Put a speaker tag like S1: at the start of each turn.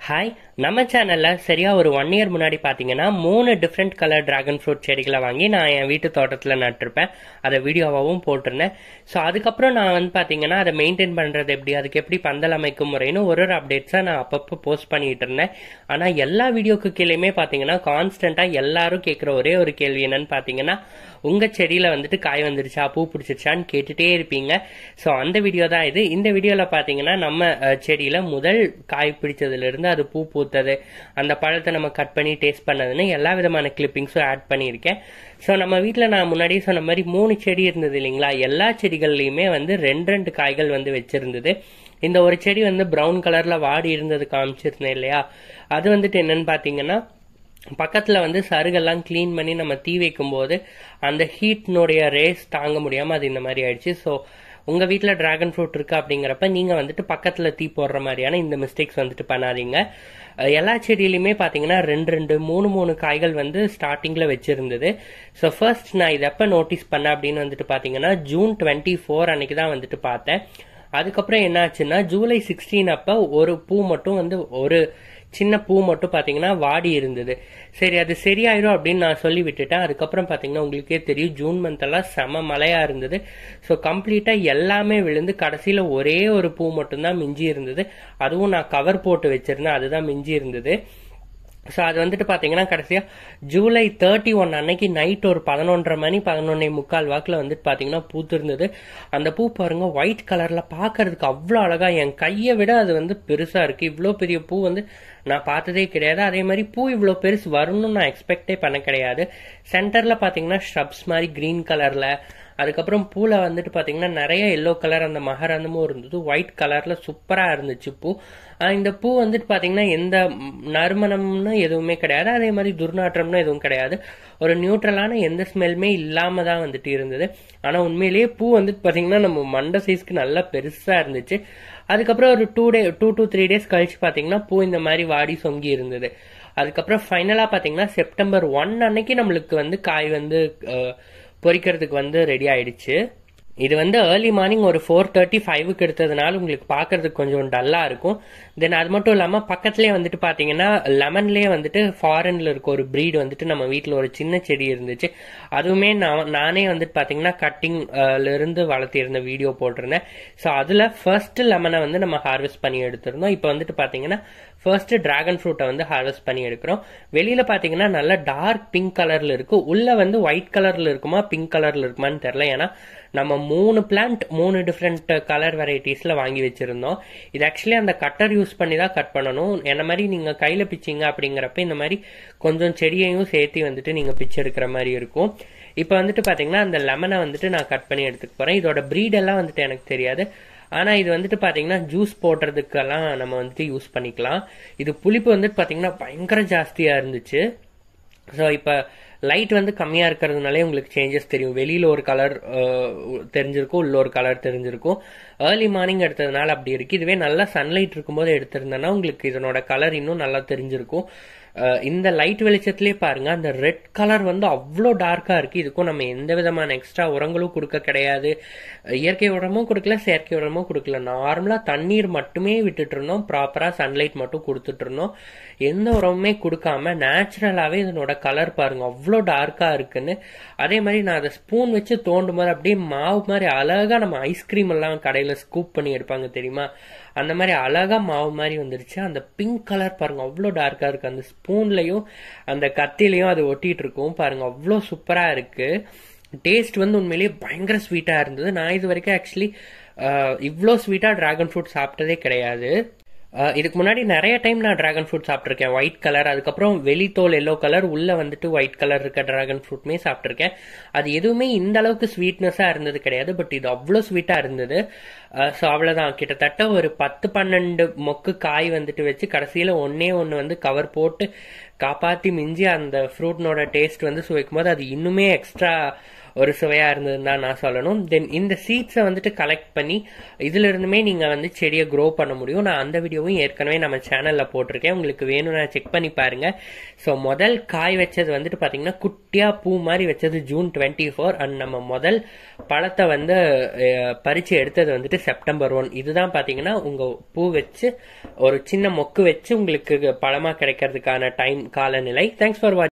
S1: hi நம்ம சேனல்ல சரியா ஒரு ஒன் இயர் முன்னாடி பாத்தீங்கன்னா மூணு டிஃப்ரெண்ட் கலர் டிராகன் ஃப்ரூட் செடிகளை வாங்கி நான் என் வீட்டு தோட்டத்துல நட்டிருப்பேன் அதை வீடியோவாகவும் போட்டிருந்தேன் ஸோ அதுக்கப்புறம் நான் வந்து பாத்தீங்கன்னா அதை மெயின்டைன் பண்றது எப்படி அதுக்கு எப்படி பந்தல் அமைக்கும் முறைன்னு ஒரு ஒரு அப்டேட்ஸை நான் அப்பப்போ போஸ்ட் பண்ணிட்டு இருந்தேன் ஆனா எல்லா வீடியோக்கு கீழேயுமே பாத்தீங்கன்னா கான்ஸ்டன்டா எல்லாரும் கேட்குற ஒரே ஒரு கேள்வி என்னன்னு பாத்தீங்கன்னா உங்க செடியில வந்துட்டு காய் வந்துருச்சா பூ பிடிச்சிருச்சான்னு கேட்டுட்டே இருப்பீங்க ஸோ அந்த வீடியோ தான் இது இந்த வீடியோல பாத்தீங்கன்னா நம்ம அஹ், செடியில முதல் காய் பிடிச்சதுல இருந்து அது பூ பூத்தது அந்த பழத்தை நம்ம கட் பண்ணி டேஸ்ட் பண்ணதுன்னு எல்லா விதமான கிளிப்பிங்ஸும் ஆட் பண்ணியிருக்கேன் ஸோ நம்ம வீட்டில் நான் முன்னாடியே சொன்ன மாதிரி மூணு செடி இருந்தது இல்லைங்களா எல்லா செடிகள்லையுமே வந்து ரெண்டு ரெண்டு காய்கள் வந்து வச்சிருந்தது இந்த ஒரு செடி வந்து பிரவுன் கலர்ல வாடி இருந்தது காமிச்சிருந்தேன் இல்லையா அது வந்துட்டு என்னன்னு பாத்தீங்கன்னா பக்கத்துல வந்து சருகெல்லாம் க்ளீன் பண்ணி நம்ம தீ வைக்கும் போது அந்த ஹீட்னுடைய ரேஸ் தாங்க முடியாம அது இந்த மாதிரி ஆயிடுச்சு ஸோ உங்க வீட்ல டிராகன் ஃப்ரூட் இருக்கு அப்படிங்கிறப்ப நீங்க வந்துட்டு பக்கத்துல தீ போடுற மாதிரியான இந்த மிஸ்டேக்ஸ் வந்துட்டு பண்ணாதீங்க அஹ் எல்லா செடியிலுமே பாத்தீங்கன்னா ரெண்டு ரெண்டு மூணு மூணு காய்கள் வந்து ஸ்டார்டிங்ல வச்சிருந்தது ஸோ ஃபர்ஸ்ட் நான் இதை எப்ப நோட்டீஸ் பண்ணேன் அப்படின்னு வந்துட்டு பாத்தீங்கன்னா ஜூன் டுவெண்ட்டி ஃபோர் அன்னைக்கு தான் வந்துட்டு பார்த்தேன் அதுக்கப்புறம் என்ன ஆச்சுன்னா ஜூலை சிக்ஸ்டீன் அப்ப ஒரு பூ மட்டும் வந்து ஒரு சின்ன பூ மட்டும் பாத்தீங்கன்னா வாடி இருந்தது சரி அது சரியாயிரும் அப்படின்னு நான் சொல்லி விட்டுட்டேன் அதுக்கப்புறம் பாத்தீங்கன்னா உங்களுக்கே தெரியும் ஜூன் மந்த் எல்லாம் செம மழையா இருந்தது ஸோ கம்ப்ளீட்டா எல்லாமே விழுந்து கடைசியில ஒரே ஒரு பூ மட்டும்தான் மிஞ்சி இருந்தது அதுவும் நான் கவர் போட்டு வச்சிருந்தேன் அதுதான் மிஞ்சி இருந்தது ஸோ அது வந்துட்டு பார்த்தீங்கன்னா கடைசியாக ஜூலை தேர்ட்டி ஒன் அன்னைக்கு நைட் ஒரு பதினொன்றரை மணி பதினொன்னே முக்கால் வாக்கில் வந்துட்டு பார்த்தீங்கன்னா பூத்திருந்தது அந்த பூ பாருங்க ஒயிட் கலரில் பார்க்கறதுக்கு அவ்வளோ அழகா என் கையை விட அது வந்து பெருசாக இருக்கு இவ்வளோ பெரிய பூ வந்து நான் பார்த்ததே கிடையாது அதே மாதிரி பூ இவ்வளோ பெருசு வரும்னு நான் எக்ஸ்பெக்டே பண்ண கிடையாது சென்டரில் பார்த்தீங்கன்னா ஷ்ரப்ஸ் மாதிரி க்ரீன் கலரில் அதுக்கப்புறம் பூல வந்துட்டு பாத்தீங்கன்னா நிறைய எல்லோ கலர் அந்த மகரந்தமும் இருந்தது ஒயிட் கலர்ல சூப்பரா இருந்துச்சு பூ ஆஹ் இந்த பூ வந்துட்டு பாத்தீங்கன்னா எந்த ம், நறுமணம்னு எதுவுமே கிடையாது அதே மாதிரி துர்நாற்றம்னு எதுவும் கிடையாது ஒரு நியூட்ரலான எந்த ஸ்மெல்லுமே இல்லாம தான் வந்துட்டு இருந்தது ஆனா உண்மையிலேயே பூ வந்துட்டு பாத்தீங்கன்னா நம்ம மண்டை சைஸ்க்கு நல்லா பெருசா இருந்துச்சு அதுக்கப்புறம் ஒரு two day two two three days கழிச்சு பாத்தீங்கன்னா பூ இந்த மாதிரி வாடி சொங்கி இருந்தது அதுக்கப்புறம் ஃபைனலா பாத்தீங்கன்னா செப்டம்பர் ஒன் அன்னைக்கு நம்மளுக்கு வந்து காய் வந்து அஹ், பொரிக்கிறதுக்கு வந்து ரெடி ஆயிடுச்சு இது வந்து ஏர்லி மார்னிங் ஒரு ஃபோர் தேர்ட்டி ஃபைவுக்கு எடுத்ததுனால உங்களுக்கு பார்க்கறதுக்கு கொஞ்சம் டல்லா இருக்கும் தென் அது மட்டும் இல்லாம பக்கத்துலயே வந்துட்டு பாத்தீங்கன்னா லெமன்லயே வந்துட்டு ஃபாரின்ல இருக்க ஒரு breed வந்துட்டு நம்ம வீட்ல ஒரு சின்ன செடி இருந்துச்சு அதுவுமே நான் நானே வந்துட்டு பாத்தீங்கன்னா கட்டிங் இருந்து வளர்த்திருந்த வீடியோ போட்டிருந்தேன் ஸோ அதுல ஃபர்ஸ்ட் லெமனை வந்து நம்ம ஹார்வெஸ்ட் பண்ணி எடுத்திருந்தோம் இப்போ வந்துட்டு பாத்தீங்கன்னா ஃபர்ஸ்ட் டிராகன் ஃப்ரூட்டை வந்து ஹார்வெஸ்ட் பண்ணி எடுக்கிறோம் வெளியில பாத்தீங்கன்னா நல்ல டார்க் பிங்க் கலர்ல இருக்கு உள்ள வந்து ஒயிட் கலர்ல இருக்குமா பிங்க் கலர்ல இருக்குமான்னு தெரியல ஏன்னா நம்ம மூணு பிளான்ட் மூணு டிஃப்ரெண்ட் கலர் வெரைட்டிஸ்ல வாங்கி வச்சிருந்தோம் இது ஆக்சுவலி அந்த கட்டர் யூஸ் பண்ணி தான் கட் பண்ணணும் என்ன மாதிரி நீங்க கையில பிச்சிங்க அப்படிங்கிறப்ப இந்த மாதிரி கொஞ்சம் செடியையும் சேர்த்து வந்துட்டு நீங்க பிச்சு எடுக்கிற மாதிரி இருக்கும் இப்போ வந்துட்டு பாத்தீங்கன்னா அந்த லெமனை வந்துட்டு நான் கட் பண்ணி எடுத்துக்க போறேன் இதோட breed எல்லாம் வந்துட்டு எனக்கு தெரியாது ஆனா இது வந்துட்டு பாத்தீங்கன்னா ஜூஸ் போடுறதுக்கெல்லாம் நம்ம வந்துட்டு யூஸ் பண்ணிக்கலாம் இது புளிப்பு வந்துட்டு பாத்தீங்கன்னா பயங்கர ஜாஸ்தியா இருந்துச்சு ஸோ இப்போ லைட் வந்து கம்மியாக இருக்கிறதுனாலே உங்களுக்கு சேஞ்சஸ் தெரியும் வெளியில் ஒரு கலர் தெரிஞ்சிருக்கும் உள்ள ஒரு கலர் தெரிஞ்சிருக்கும் ஏர்லி மார்னிங் எடுத்ததுனால அப்படி இருக்கு இதுவே நல்லா சன்லைட் இருக்கும்போது எடுத்திருந்தேன்னா உங்களுக்கு இதனோட கலர் இன்னும் நல்லா தெரிஞ்சிருக்கும் அஹ் இந்த லைட் வெளிச்சத்திலே பாருங்க அந்த ரெட் கலர் வந்து அவ்வளோ டார்க்கா இருக்கு இதுக்கும் நம்ம எந்த விதமான எக்ஸ்ட்ரா உரங்களும் கொடுக்க கிடையாது இயற்கை உரமும் கொடுக்கல செயற்கை உரமும் கொடுக்கல நார்மலா தண்ணீர் மட்டுமே விட்டுட்டு இருந்தோம் ப்ராப்பரா சன்லைட் மட்டும் கொடுத்துட்டு இருந்தோம் எந்த உரமுமே கொடுக்காம நேச்சுரலாவே இதனோட கலர் பாருங்க அவ்வளோ டார்க்கா இருக்குன்னு அதே மாதிரி நான் அதை ஸ்பூன் வச்சு தோண்டும் போது அப்படியே மாவு மாதிரி அழகா நம்ம ஐஸ்கிரீம் எல்லாம் கடையில ஸ்கூப் பண்ணி எடுப்பாங்க தெரியுமா அந்த மாதிரி அழகா மாவு மாதிரி வந்துருச்சு அந்த பிங்க் கலர் பாருங்க அவ்வளோ டார்க்கா இருக்கு அந்த ஸ்பூன்லயும் அந்த கத்திலையும் அது ஒட்டிட்டு இருக்கும் பாருங்க அவ்வளோ சூப்பரா இருக்கு டேஸ்ட் வந்து உண்மையிலேயே பயங்கர ஸ்வீட்டா இருந்தது நான் இது வரைக்கும் ஆக்சுவலி இவ்வளோ ஸ்வீட்டா டிராகன் ஃப்ரூட் சாப்பிட்டதே கிடையாது அஹ் இதுக்கு முன்னாடி நிறைய டைம் நான் டிராகன் ஃப்ரூட் சாப்பிட்ருக்கேன் ஒயிட் கலர் அதுக்கப்புறம் வெளித்தோல் எல்லோ கலர் உள்ள வந்துட்டு ஒயிட் கலர் இருக்க டிராகன் ஃப்ரூட்மே சாப்பிட்ருக்கேன் அது எதுவுமே இந்த அளவுக்கு ஸ்வீட்னஸா இருந்தது கிடையாது பட் இது அவ்வளோ ஸ்வீட்டா இருந்தது ஸோ அவ்வளோதான் கிட்டத்தட்ட ஒரு பத்து பன்னெண்டு மொக்கு காய் வந்துட்டு வச்சு கடைசியில் ஒன்னே ஒன்று வந்து கவர் போட்டு காப்பாற்றி மிஞ்சி அந்த ஃப்ரூட்னோட டேஸ்ட் வந்து சுவைக்கும் போது அது இன்னுமே எக்ஸ்ட்ரா ஒரு சுவையா இருந்ததுன்னு தான் நான் சொல்லணும் தென் இந்த சீட்ஸை வந்துட்டு கலெக்ட் பண்ணி இதுல இருந்துமே நீங்க வந்து செடியை க்ரோ பண்ண முடியும் நான் அந்த வீடியோவும் ஏற்கனவே நம்ம சேனல்ல போட்டிருக்கேன் உங்களுக்கு வேணும்னா செக் பண்ணி பாருங்க ஸோ முதல் காய் வச்சது வந்துட்டு பாத்தீங்கன்னா குட்டியா பூ மாதிரி வச்சது ஜூன் டுவெண்ட்டி ஃபோர் அண்ட் நம்ம முதல் பழத்தை வந்து அஹ், பறிச்சு எடுத்தது வந்துட்டு செப்டம்பர் ஒன் இதுதான் பாத்தீங்கன்னா உங்க பூ வச்சு ஒரு சின்ன மொக்கு வச்சு உங்களுக்கு பழமா கிடைக்கிறதுக்கான டைம் காலநிலை தேங்க்ஸ் ஃபார் வாட்சிங்